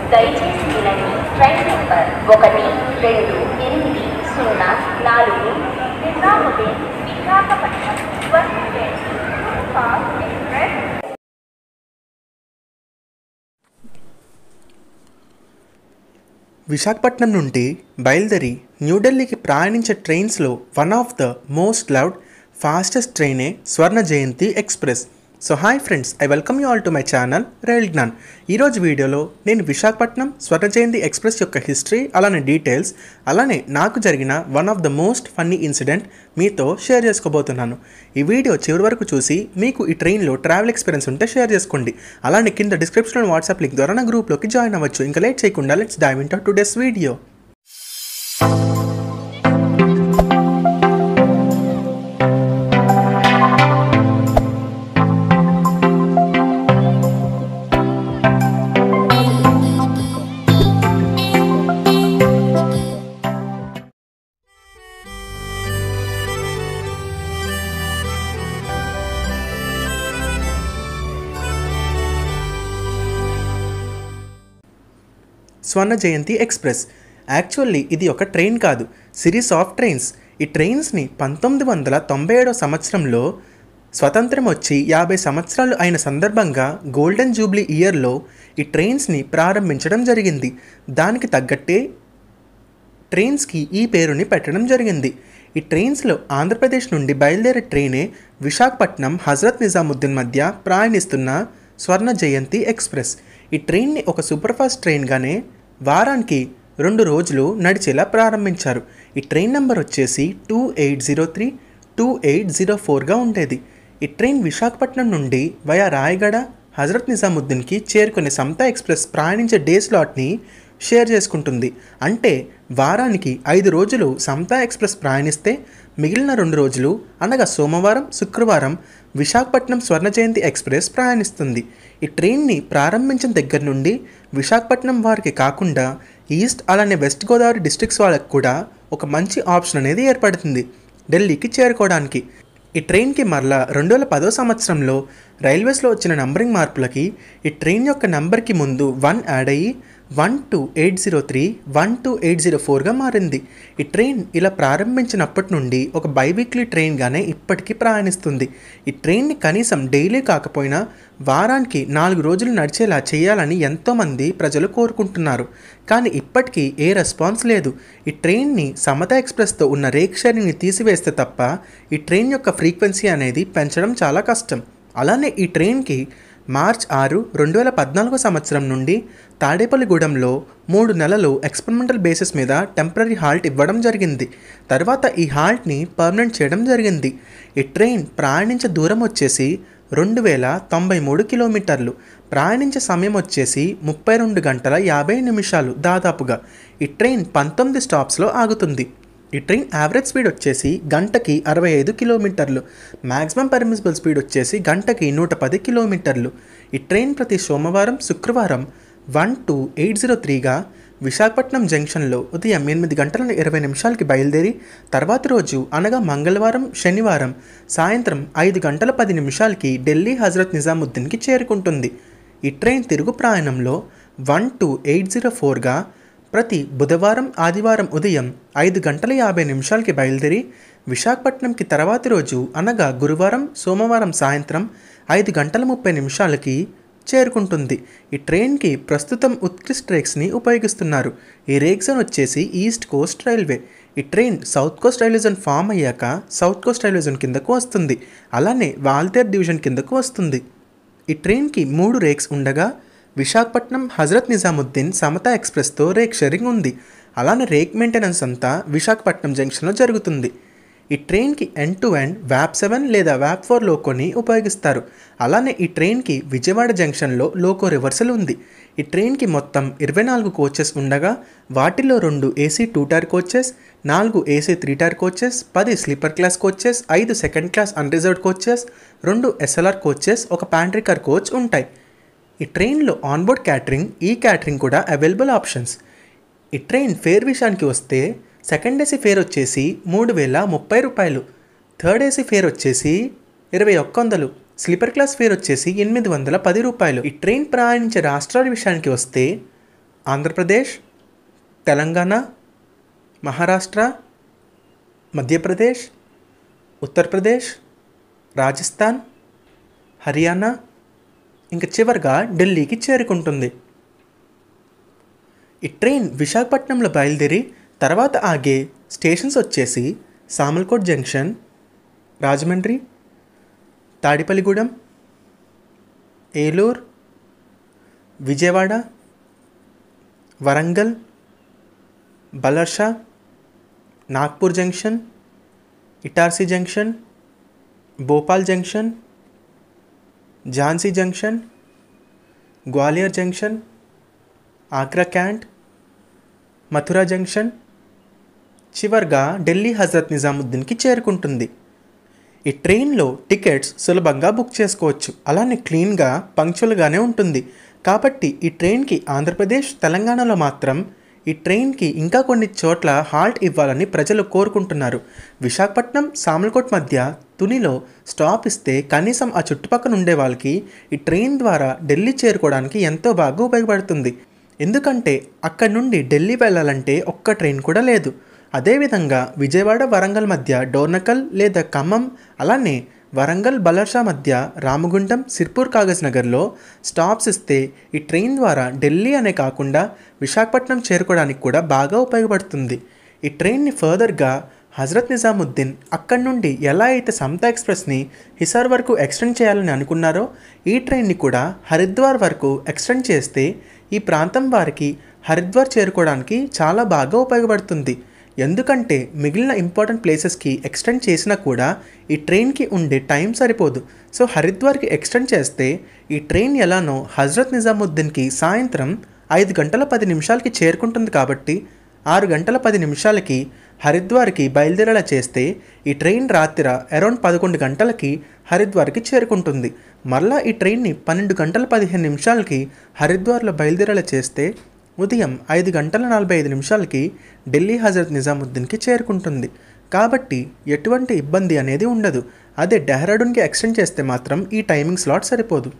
దయచేసి వినండి train number ఒకటి రెండు ఎనిమిది సున్నా నాలుగు నిజాముద్దీన్ విశాఖపట్నం స్వర్ణ జయంతి ఫాస్ట్ ఎక్స్ప్రెస్ విశాఖపట్నం నుండి బయలుదేరి న్యూఢిల్లీకి ప్రయాణించే ట్రైన్స్లో one of the most loved fastest ట్రైనే Swarna Jayanti express so hi friends I welcome you all to my channel rail Gyan ఈరోజు వీడియోలో నేను విశాఖపట్నం స్వర్ణ జయంతి ఎక్స్ప్రెస్ యొక్క హిస్టరీ అలానే డీటెయిల్స్ అలానే నాకు జరిగిన one of the most funny incident మీతో షేర్ చేసుకోబోతున్నాను ఈ వీడియో చివరి వరకు చూసి మీకు ఈ ట్రైన్లో ట్రావెల్ ఎక్స్పీరియన్స్ ఉంటే షేర్ చేసుకోండి అలానే కింద డిస్క్రిప్షన్లో వాట్సాప్ లింక్ ద్వారా నా గ్రూప్లోకి జాయిన్ అవ్వచ్చు ఇంకా లేట్ చేయకుండా let's dive into today's video Swarna Jayanti express actually ఇది ఒక ట్రైన్ కాదు సిరీస్ ఆఫ్ ట్రైన్స్ ఈ ట్రైన్స్ని పంతొమ్మిది వందల తొంభై ఏడవ సంవత్సరంలో స్వతంత్రం వచ్చి యాభై సంవత్సరాలు అయిన సందర్భంగా గోల్డెన్ జూబ్లీ ఇయర్లో ఈ ట్రైన్స్ని ప్రారంభించడం జరిగింది దానికి తగ్గట్టే ట్రైన్స్కి ఈ పేరుని పెట్టడం జరిగింది ఈ ట్రైన్స్లో ఆంధ్రప్రదేశ్ నుండి బయలుదేరే ట్రైనే విశాఖపట్నం హజరత్ నిజాముద్దీన్ మధ్య ప్రయాణిస్తున్న స్వర్ణ జయంతి ఎక్స్ప్రెస్ ఈ ట్రైన్ని ఒక సూపర్ఫాస్ట్ ట్రైన్గానే వారానికి రెండు రోజులు నడిచేలా ప్రారంభించారు ఈ ట్రైన్ నెంబర్ వచ్చేసి two eight zero three two eight zero ఫోర్గా ఉండేది ఈ ట్రైన్ విశాఖపట్నం నుండి వయా రాయగడ హజరత్ నిజాముద్దీన్కి చేరుకునే సమతా ఎక్స్ప్రెస్ ప్రయాణించే డే స్లాట్ని షేర్ చేసుకుంటుంది అంటే వారానికి ఐదు రోజులు సమతా ఎక్స్ప్రెస్ ప్రయాణిస్తే మిగిలిన రెండు రోజులు అనగా సోమవారం శుక్రవారం విశాఖపట్నం స్వర్ణ జయంతి ఎక్స్ప్రెస్ ప్రయాణిస్తుంది ఈ ట్రైన్ని ప్రారంభించిన దగ్గర నుండి విశాఖపట్నం వారికి కాకుండా ఈస్ట్ అలానే వెస్ట్ గోదావరి డిస్ట్రిక్ట్స్ వాళ్ళకి కూడా ఒక మంచి ఆప్షన్ అనేది ఏర్పడుతుంది ఢిల్లీకి చేరుకోవడానికి ఈ ట్రైన్కి మరలా రెండు వేల పదో సంవత్సరంలో రైల్వేస్లో వచ్చిన నంబరింగ్ మార్పులకి ఈ ట్రైన్ యొక్క నంబర్కి ముందు వన్ యాడ్ అయ్యి one two eight zero three one two eight zero ఫోర్గా మారింది ఈ ట్రైన్ ఇలా ప్రారంభించినప్పటి నుండి ఒక బైవీక్లీ ట్రైన్గానే ఇప్పటికీ ప్రయాణిస్తుంది ఈ ట్రైన్ని కనీసం డైలీ కాకపోయినా వారానికి నాలుగు రోజులు నడిచేలా చేయాలని ఎంతోమంది ప్రజలు కోరుకుంటున్నారు కానీ ఇప్పటికీ ఏ రెస్పాన్స్ లేదు ఈ ట్రైన్ని సమత ఎక్స్ప్రెస్తో ఉన్న రేక్ షేరింగ్ని తీసివేస్తే తప్ప ఈ ట్రైన్ యొక్క ఫ్రీక్వెన్సీ అనేది పెంచడం చాలా కష్టం అలానే ఈ ట్రైన్కి మార్చ్ ఆరు రెండు వేల పద్నాలుగో సంవత్సరం నుండి తాడేపల్లిగూడెంలో మూడు నెలలు ఎక్స్పెరిమెంటల్ బేసిస్ మీద టెంపరీ హాల్ట్ ఇవ్వడం జరిగింది తర్వాత ఈ హాల్ట్ని పర్మనెంట్ చేయడం జరిగింది ఈ ట్రైన్ ప్రయాణించే దూరం వచ్చేసి రెండు వేల తొంభై మూడు కిలోమీటర్లు ప్రయాణించే సమయం వచ్చేసి ముప్పై రెండు గంటల యాభై నిమిషాలు దాదాపుగా ఈ ట్రైన్ పంతొమ్మిది స్టాప్స్లో ఆగుతుంది ఈ ట్రైన్ యావరేజ్ స్పీడ్ వచ్చేసి గంటకి అరవై ఐదు కిలోమీటర్లు మ్యాక్సిమం పర్మిసిబుల్ స్పీడ్ వచ్చేసి గంటకి నూట పది కిలోమీటర్లు ఈ ట్రైన్ ప్రతి సోమవారం శుక్రవారం వన్ టూ ఎయిట్ జీరో త్రీగా విశాఖపట్నం జంక్షన్లో ఉదయం ఎనిమిది గంటల ఇరవై నిమిషాలకి బయలుదేరి తర్వాతి రోజు అనగా మంగళవారం శనివారం సాయంత్రం ఐదు గంటల పది నిమిషాలకి ఢిల్లీ హజరత్ నిజాముద్దీన్కి చేరుకుంటుంది ఈ ట్రైన్ తిరుగు ప్రయాణంలో వన్ టూ ఎయిట్ జీరో ఫోర్గా ప్రతి బుధవారం ఆదివారం ఉదయం ఐదు గంటల యాభై నిమిషాలకి బయలుదేరి విశాఖపట్నంకి తర్వాతి రోజు అనగా గురువారం సోమవారం సాయంత్రం ఐదు గంటల ముప్పై నిమిషాలకి చేరుకుంటుంది ఈ ట్రైన్కి ప్రస్తుతం ఉత్కృష్ట్ రేక్స్ని ఉపయోగిస్తున్నారు ఈ రేక్ జోన్ వచ్చేసి ఈస్ట్ కోస్ట్ రైల్వే ఈ train south coast railway zone form అయ్యాక సౌత్ కోస్ట్ రైల్వే జోన్ కిందకు వస్తుంది అలానే వాల్తేర్ డివిజన్ కిందకు వస్తుంది ఈ ట్రైన్కి మూడు రేక్స్ ఉండగా విశాఖపట్నం హజరత్ నిజాముద్దీన్ సమతా ఎక్స్ప్రెస్తో రేక్ షేరింగ్ ఉంది అలానే రేక్ మెయింటెనెన్స్ అంతా విశాఖపట్నం జంక్షన్లో జరుగుతుంది ఈ ట్రైన్కి ఎండ్ టు ఎండ్ వ్యాప్ సెవెన్ లేదా వ్యాప్ ఫోర్ లోకోని ఉపయోగిస్తారు అలానే ఈ ట్రైన్కి విజయవాడ జంక్షన్లో లోకో రివర్సల్ ఉంది ఈ ట్రైన్కి మొత్తం ఇరవై నాలుగు కోచెస్ ఉండగా వాటిలో రెండు ఏసీ టూ టైర్ కోచెస్ నాలుగు ఏసీ త్రీ టైర్ కోచెస్ పది స్లీపర్ క్లాస్ కోచెస్ ఐదు సెకండ్ క్లాస్ అన్రిజర్వ్డ్ కోచెస్ రెండు ఎస్ఎల్ఆర్ కోచెస్ ఒక ప్యాంట్రికర్ కోచ్ ఉంటాయి ఈ ట్రైన్లో ఆన్బోర్డ్ క్యాటరింగ్ ఈ క్యాటరింగ్ కూడా అవైలబుల్ ఆప్షన్స్ ఈ ట్రైన్ ఫేర్ విషయానికి వస్తే సెకండ్ ఏసీ ఫేర్ వచ్చేసి మూడు వేల ముప్పై రూపాయలు థర్డ్ ఏసీ ఫేర్ వచ్చేసి ఇరవై ఒక్క వందలు స్లీపర్ క్లాస్ ఫేర్ వచ్చేసి ఎనిమిది వందల పది రూపాయలు ఈ ట్రైన్ ప్రయాణించే రాష్ట్రాల విషయానికి వస్తే ఆంధ్రప్రదేశ్ తెలంగాణ మహారాష్ట్ర మధ్యప్రదేశ్ ఉత్తరప్రదేశ్ రాజస్థాన్ హర్యానా ఇంకా చివరిగా ఢిల్లీకి చేరుకుంటుంది ఈ ట్రైన్ విశాఖపట్నంలో బయలుదేరి తర్వాత ఆగే స్టేషన్స్ వచ్చేసి Samalkot junction Rajahmundry Tadepalligudem Eluru Vijayawada Warangal Balharshah Nagpur junction Itarsi junction Bhopal junction Jhansi junction Gwalior junction Agra cantt Mathura junction చివరిగా ఢిల్లీ హజరత్ నిజాముద్దీన్కి చేరుకుంటుంది ఈ ట్రైన్లో టికెట్స్ సులభంగా బుక్ చేసుకోవచ్చు అలానే క్లీన్గా పంక్చువల్గానే ఉంటుంది కాబట్టి ఈ ట్రైన్కి ఆంధ్రప్రదేశ్ తెలంగాణలో మాత్రం ఈ ట్రైన్కి ఇంకా కొన్ని చోట్ల హాల్ట్ ఇవ్వాలని ప్రజలు కోరుకుంటున్నారు విశాఖపట్నం సామల్కోట్ మధ్య తునిలో స్టాప్ ఇస్తే కనీసం ఆ చుట్టుపక్కల ఉండే వాళ్ళకి ఈ ట్రైన్ ద్వారా ఢిల్లీ చేరుకోవడానికి ఎంతో బాగా ఉపయోగపడుతుంది ఎందుకంటే అక్కడి నుండి ఢిల్లీ వెళ్ళాలంటే ఒక్క ట్రైన్ కూడా లేదు అదేవిధంగా విజయవాడ వరంగల్ మధ్య డోర్నకల్ లేదా ఖమ్మం అలానే వరంగల్ బలర్షా మధ్య రామగుండం సిర్పూర్ కాగజ్ నగర్లో స్టాప్స్ ఇస్తే ఈ ట్రైన్ ద్వారా ఢిల్లీ అనే కాకుండా విశాఖపట్నం చేరుకోవడానికి కూడా బాగా ఉపయోగపడుతుంది ఈ ట్రైన్ని ఫర్దర్గా హజరత్ నిజాముద్దీన్ అక్కడి నుండి ఎలా అయితే సమతా ఎక్స్ప్రెస్ని హిసార్ వరకు ఎక్స్టెండ్ చేయాలని అనుకున్నారో ఈ ట్రైన్ని కూడా హరిద్వార్ వరకు ఎక్స్టెండ్ చేస్తే ఈ ప్రాంతం వారికి హరిద్వార్ చేరుకోవడానికి చాలా బాగా ఉపయోగపడుతుంది ఎందుకంటే మిగిలిన ఇంపార్టెంట్ ప్లేసెస్కి ఎక్స్టెండ్ చేసినా కూడా ఈ ట్రైన్కి ఉండే టైం సరిపోదు సో హరిద్వార్కి ఎక్స్టెండ్ చేస్తే ఈ ట్రైన్ ఎలానో హజరత్ నిజాముద్దీన్కి సాయంత్రం ఐదు గంటల పది నిమిషాలకి చేరుకుంటుంది కాబట్టి ఆరు గంటల పది నిమిషాలకి హరిద్వార్కి బయలుదేరేలా చేస్తే ఈ ట్రైన్ రాత్రి అరౌండ్ పదకొండు గంటలకి హరిద్వార్కి చేరుకుంటుంది మరలా ఈ ట్రైన్ని పన్నెండు గంటల పదిహేను నిమిషాలకి హరిద్వార్లో బయలుదేరేలా చేస్తే ఉదయం ఐదు గంటల నలభై ఐదు నిమిషాలకి ఢిల్లీ హజరత్ నిజాముద్దీన్కి చేరుకుంటుంది కాబట్టి ఎటువంటి ఇబ్బంది అనేది ఉండదు అదే డెహ్రాడూన్కి ఎక్స్టెండ్ చేస్తే మాత్రం ఈ టైమింగ్ స్లాట్ సరిపోదు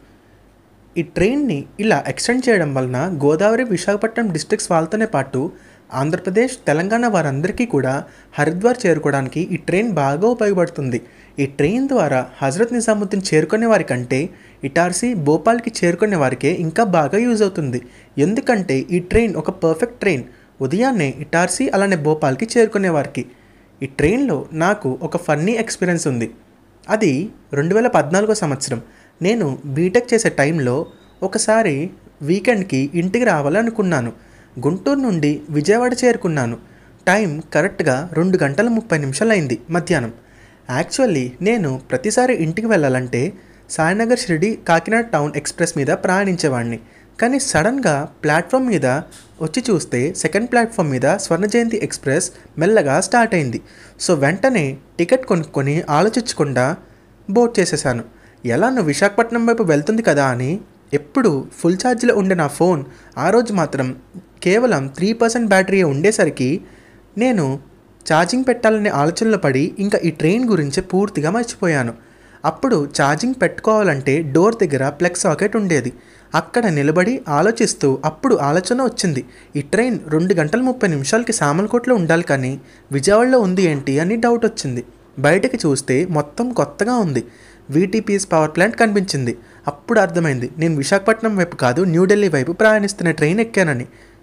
ఈ ట్రైన్ని ఇలా ఎక్స్టెండ్ చేయడం వలన గోదావరి విశాఖపట్నం డిస్ట్రిక్ట్స్ వాళ్ళతోనే పాటు ఆంధ్రప్రదేశ్ తెలంగాణ వారందరికీ కూడా హరిద్వార్ చేరుకోవడానికి ఈ ట్రైన్ బాగా ఉపయోగపడుతుంది ఈ ట్రైన్ ద్వారా హజరత్ నిజాముద్దీన్ చేరుకునే వారికంటే ఇటార్సీ భోపాల్కి చేరుకునే వారికే ఇంకా బాగా యూజ్ అవుతుంది ఎందుకంటే ఈ ట్రైన్ ఒక పర్ఫెక్ట్ ట్రైన్ ఉదయాన్నే ఇటార్సీ అలానే భోపాల్కి చేరుకునే వారికి ఈ ట్రైన్లో నాకు ఒక ఫన్నీ ఎక్స్పీరియన్స్ ఉంది అది రెండు వేల పద్నాలుగో సంవత్సరం నేను బీటెక్ చేసే టైంలో ఒకసారి వీకెండ్కి ఇంటికి రావాలనుకున్నాను గుంటూరు నుండి విజయవాడ చేరుకున్నాను టైం కరెక్ట్గా రెండు గంటల ముప్పై నిమిషాలు అయింది మధ్యాహ్నం యాక్చువల్లీ నేను ప్రతిసారి ఇంటికి వెళ్ళాలంటే సాయినగర్ షిరిడి కాకినాడ టౌన్ ఎక్స్ప్రెస్ మీద ప్రయాణించేవాడిని కానీ సడన్గా ప్లాట్ఫామ్ మీద వచ్చి చూస్తే సెకండ్ ప్లాట్ఫామ్ మీద స్వర్ణ జయంతి ఎక్స్ప్రెస్ మెల్లగా స్టార్ట్ అయింది సో వెంటనే టికెట్ కొనుక్కొని ఆలోచించకుండా బోట్ చేసేసాను ఎలానో విశాఖపట్నం వైపు వెళ్తుంది కదా అని ఎప్పుడు ఫుల్ ఛార్జ్లో ఉండే నా ఫోన్ ఆ రోజు మాత్రం కేవలం త్రీ పర్సెంట్ బ్యాటరీ ఉండేసరికి నేను ఛార్జింగ్ పెట్టాలనే ఆలోచనలో పడి ఇంకా ఈ ట్రైన్ గురించి పూర్తిగా మర్చిపోయాను అప్పుడు ఛార్జింగ్ పెట్టుకోవాలంటే డోర్ దగ్గర ప్లగ్ సాకెట్ ఉండేది అక్కడ నిలబడి ఆలోచిస్తూ అప్పుడు ఆలోచన వచ్చింది ఈ ట్రైన్ రెండు గంటల ముప్పై నిమిషాలకి సామల్కోట్లో ఉండాలి కానీ విజయవాడలో ఉంది ఏంటి అని డౌట్ వచ్చింది బయటకి చూస్తే మొత్తం కొత్తగా ఉంది వీటీపీఎస్ పవర్ ప్లాంట్ కనిపించింది అప్పుడు అర్థమైంది నేను విశాఖపట్నం వైపు కాదు న్యూఢిల్లీ వైపు ప్రయాణిస్తున్న ట్రైన్ ఎక్కానని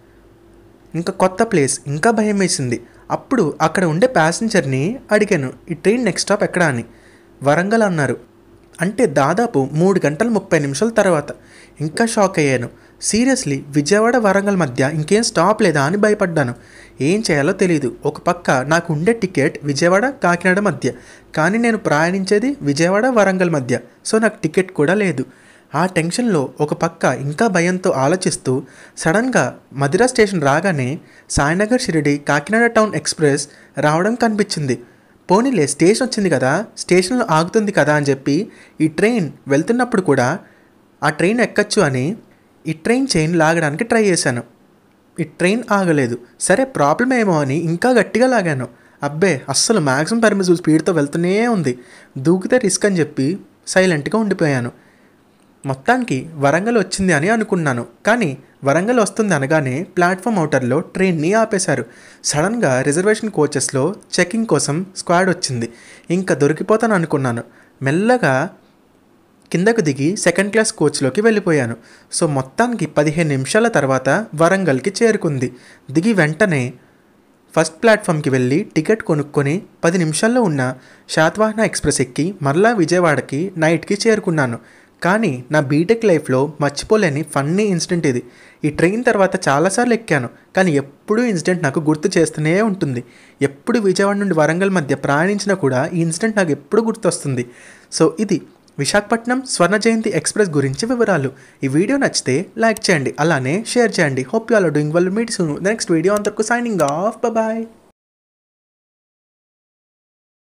ఇంకా కొత్త ప్లేస్ ఇంకా భయం వేసింది అప్పుడు అక్కడ ఉండే ప్యాసింజర్ని అడిగాను ఈ ట్రైన్ నెక్స్ట్ స్టాప్ ఎక్కడ అని వరంగల్ అన్నారు అంటే దాదాపు మూడు గంటల ముప్పై నిమిషాల తర్వాత ఇంకా షాక్ అయ్యాను సీరియస్లీ విజయవాడ వరంగల్ మధ్య ఇంకేం స్టాప్ లేదా అని భయపడ్డాను ఏం చేయాలో తెలియదు ఒక పక్క నాకు ఉండే టికెట్ విజయవాడ కాకినాడ మధ్య కానీ నేను ప్రయాణించేది విజయవాడ వరంగల్ మధ్య సో నాకు టికెట్ కూడా లేదు ఆ టెన్షన్లో ఒక పక్క ఇంకా భయంతో ఆలోచిస్తూ సడన్గా మదిరా స్టేషన్ రాగానే సాయినగర్ షిరిడి కాకినాడ టౌన్ ఎక్స్ప్రెస్ రావడం కనిపించింది పోనీలే స్టేషన్ వచ్చింది కదా స్టేషన్లో ఆగుతుంది కదా అని చెప్పి ఈ ట్రైన్ వెళ్తున్నప్పుడు కూడా ఆ ట్రైన్ ఎక్కచ్చు అని ఈ ట్రైన్ చైన్ లాగడానికి ట్రై చేశాను ఈ ట్రైన్ ఆగలేదు సరే ప్రాబ్లం ఏమో అని ఇంకా గట్టిగా లాగాను అబ్బే అస్సలు మ్యాక్సిమం పర్మిసిబుల్ స్పీడ్తో వెళ్తూనే ఉంది దూకితే రిస్క్ అని చెప్పి సైలెంట్గా ఉండిపోయాను మొత్తానికి వరంగల్ వచ్చింది అని అనుకున్నాను కానీ వరంగల్ వస్తుంది అనగానే ప్లాట్ఫామ్ అవుటర్లో ట్రైన్ని ఆపేశారు సడన్గా రిజర్వేషన్ కోచెస్లో చెకింగ్ కోసం స్క్వాడ్ వచ్చింది ఇంకా దొరికిపోతాను అనుకున్నాను మెల్లగా కిందకు దిగి సెకండ్ క్లాస్ కోచ్లోకి వెళ్ళిపోయాను సో మొత్తానికి పదిహేను నిమిషాల తర్వాత వరంగల్కి చేరుకుంది దిగి వెంటనే ఫస్ట్ ప్లాట్ఫామ్కి వెళ్ళి టికెట్ కొనుక్కొని పది నిమిషాల్లో ఉన్న శాతవాహన ఎక్స్ప్రెస్ ఎక్కి మరలా విజయవాడకి నైట్కి చేరుకున్నాను కానీ నా బీటెక్ లైఫ్లో మర్చిపోలేని ఫన్నీ ఇన్సిడెంట్ ఇది ఈ ట్రైన్ తర్వాత చాలాసార్లు ఎక్కాను కానీ ఎప్పుడూ ఇన్సిడెంట్ నాకు గుర్తు చేస్తూనే ఉంటుంది ఎప్పుడు విజయవాడ నుండి వరంగల్ మధ్య ప్రయాణించినా కూడా ఈ ఇన్సిడెంట్ నాకు ఎప్పుడు గుర్తొస్తుంది సో ఇది విశాఖపట్నం స్వర్ణ జయంతి ఎక్స్ప్రెస్ గురించి వివరాలు ఈ వీడియో నచ్చితే లైక్ చేయండి అలానే షేర్ చేయండి hope you are doing well meet soon next video అంతకు సైనింగ్ ఆఫ్ బాయ్